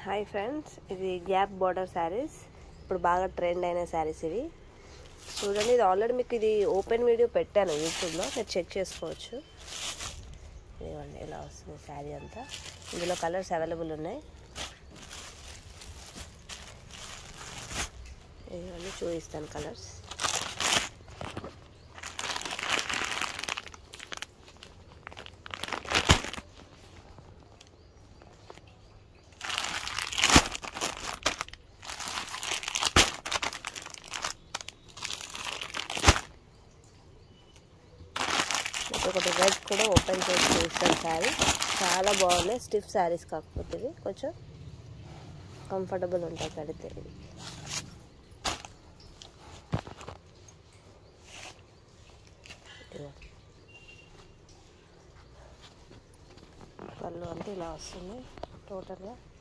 Hi friends ఇది gap border saris ఇప్పుడు బాగా ట్రెండ్ అయిన శారీస్ ఇవి చూడండి ఇది ఆల్రెడీ మీకు ఇది ఓపెన్ వీడియో పెట్టాను యూట్యూబ్లో మీరు చెక్ చేసుకోవచ్చు ఇదిగోండి ఇలా వస్తుంది శారీ అంతా ఇందులో కలర్స్ అవైలబుల్ ఉన్నాయి ఇవన్నీ చూపిస్తాను కలర్స్ మీకు ఒకటి రెడ్ కూడా ఓపెన్ చేసి చూస్తాను శారీ చాలా బాగున్నాయి స్టిఫ్ శారీస్ కాకపోతే ఇవి కొంచెం కంఫర్టబుల్ ఉంటాయి కడితే ఇవి ఇదిగో. పళ్ళు అంటే ఇలా వస్తుంది టోటల్గా